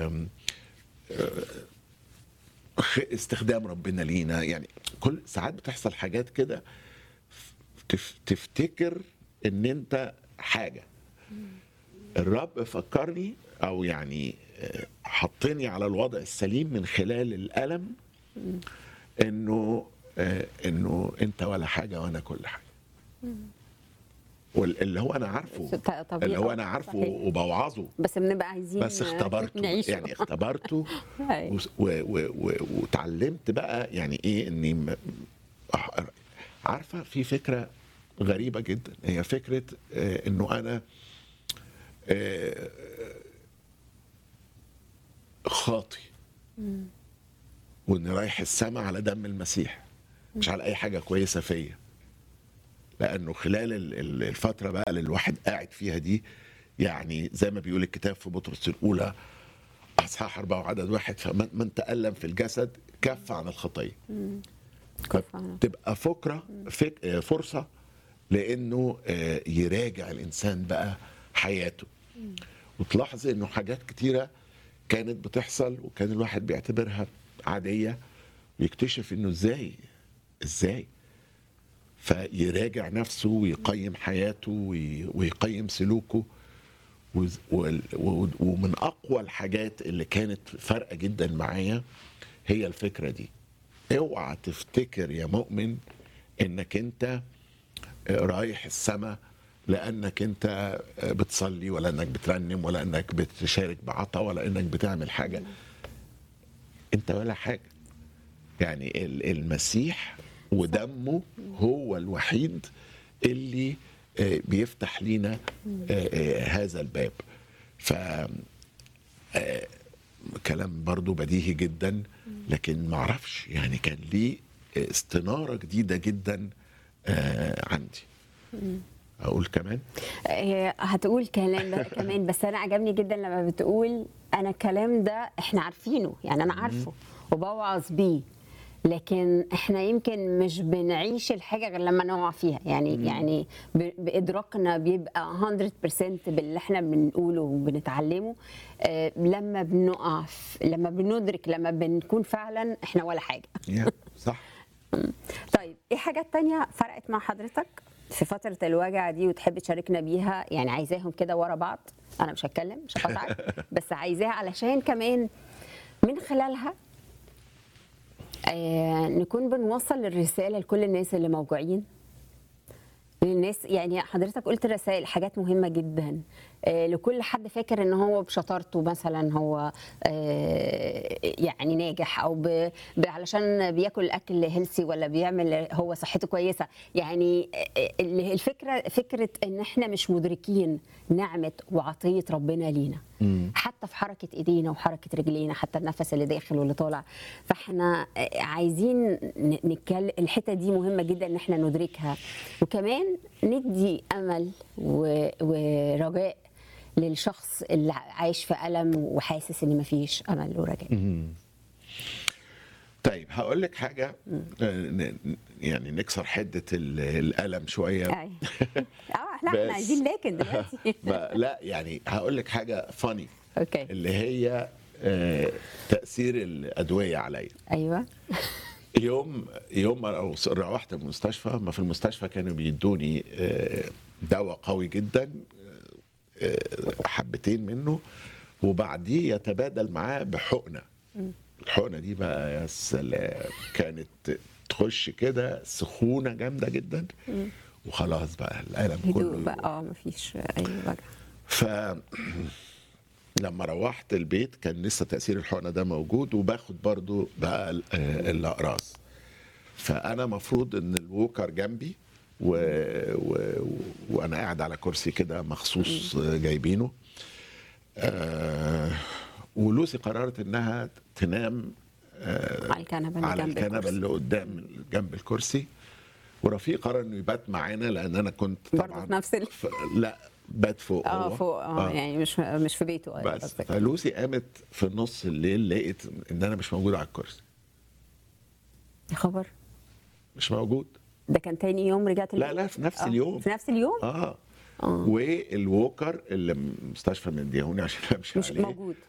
آم، آه، خ- استخدام ربنا لينا يعني كل ساعات بتحصل حاجات كده تف- تفتكر ان انت حاجه الرب فكرني او يعني آه، حطني على الوضع السليم من خلال الالم انه آه، انه انت ولا حاجه وانا كل حاجه واللي هو انا عارفه ط- طبيعي. اللي هو انا عارفه صحيح. وبوعظه بس بنبقى عايزين بس اختبرته نعيشه يعني اختبرته أيوة. وس- و- و- و- وتعلمت بقى يعني ايه اني م- أح- عارفه في فكره غريبه جدا هي فكره آه، انه انا آه، خاطي واني رايح السماء على دم المسيح مش على اي حاجه كويسه فيا لانه خلال ال- ال- الفتره بقى اللي الواحد قاعد فيها دي يعني زي ما بيقول الكتاب في بطرس الاولى اصحاح اربعه وعدد واحد فمن من تالم في الجسد كف عن الخطيه كيف أنا؟ تبقى فكره فك آه، فرصه لانه آه، يراجع الانسان بقى حياته وتلاحظ انه حاجات كتيره كانت بتحصل وكان الواحد بيعتبرها عاديه ويكتشف انه ازاي ازاي فيراجع نفسه ويقيم حياته وي- ويقيم سلوكه وز- وال- و- ومن اقوى الحاجات اللي كانت فارقه جدا معايا هي الفكره دي اوعى تفتكر يا مؤمن انك انت رايح السماء لانك انت بتصلي ولا انك بترنم ولا انك بتشارك بعطا ولا انك بتعمل حاجه انت ولا حاجه يعني ال- المسيح ودمه هو الوحيد اللي آه، بيفتح لينا آه، آه، هذا الباب ف آه، كلام برضو بديهي جدا لكن معرفش يعني كان ليه استنارة جديدة جدا آه، عندي أقول كمان آه، هتقول كلام بقى كمان بس انا عجبني جدا لما بتقول انا الكلام ده احنا عارفينه يعني انا عارفه وبوعظ بيه لكن احنا يمكن مش بنعيش الحاجه غير لما نقع فيها يعني يعني ب- بادراكنا بيبقى 100% باللي احنا بنقوله وبنتعلمه آه، لما بنقع في- لما بندرك لما بنكون فعلا احنا ولا حاجه يا صح طيب ايه حاجات تانية فرقت مع حضرتك في فترة الوجع دي وتحب تشاركنا بيها يعني عايزاهم كده ورا بعض انا مش هتكلم مش هقطعك بس عايزاها علشان كمان من خلالها آه نكون بنوصل الرسالة لكل الناس اللي موجوعين للناس يعني حضرتك قلت رسائل حاجات مهمة جدا آه، لكل حد فاكر ان هو بشطارته مثلا هو آه، يعني ناجح او ب... ب- علشان بياكل اكل هيلسي ولا بيعمل هو صحته كويسة يعني آه، ال- الفكرة فكرة ان احنا مش مدركين نعمة وعطية ربنا لينا حتى في حركة ايدينا وحركة رجلينا حتى النفس اللي داخل واللي طالع فاحنا آه، عايزين ن- نتكلم الحتة دي مهمة جدا ان احنا ندركها وكمان ندي امل و... ورجاء للشخص اللي عايش في ألم وحاسس ان مفيش امل ورجاء طيب هقول لك حاجة آه، ن- يعني نكسر حدة ال- الألم شوية أي. اه احنا بس- احنا عايزين لكن دلوقتي ما- لا يعني هقول لك حاجة فاني اوكي اللي هي آه، تأثير الأدوية عليا ايوه يوم يوم ما روس- روحت المستشفى ما في المستشفى كانوا بيدوني آه، دواء قوي جدا آه، حبتين منه وبعديه يتبادل معاه بحقنه الحقنه دي بقى يا سلام كانت تخش كده سخونه جامده جدا وخلاص بقى الالم كله هدوء بقى يروح. اه مفيش اي وجع ف لما روحت البيت كان لسه تاثير الحقنه ده موجود وباخد برضو بقى ال- آه، الاقراص فانا مفروض ان الووكر جنبي و... و... وانا قاعد على كرسي كده مخصوص آه، جايبينه آه... ولوسي قررت انها تنام آه... على الكنبه اللي على جنب الكنبه الكرسي. اللي قدام جنب الكرسي ورفيق قرر انه يبات معانا لان انا كنت برضه طبعا في نفس ال- ف... لا بات فوق اه هو. فوق اه يعني مش مش في بيته ايوه بس قصدك. فلوسي قامت في نص الليل لقيت ان انا مش موجود على الكرسي يا خبر مش موجود ده كان تاني يوم رجعت لا البيت؟ لا في نفس آه، اليوم في نفس اليوم اه آه. والووكر اللي المستشفى مديهوني عشان امشي مش عليه موجود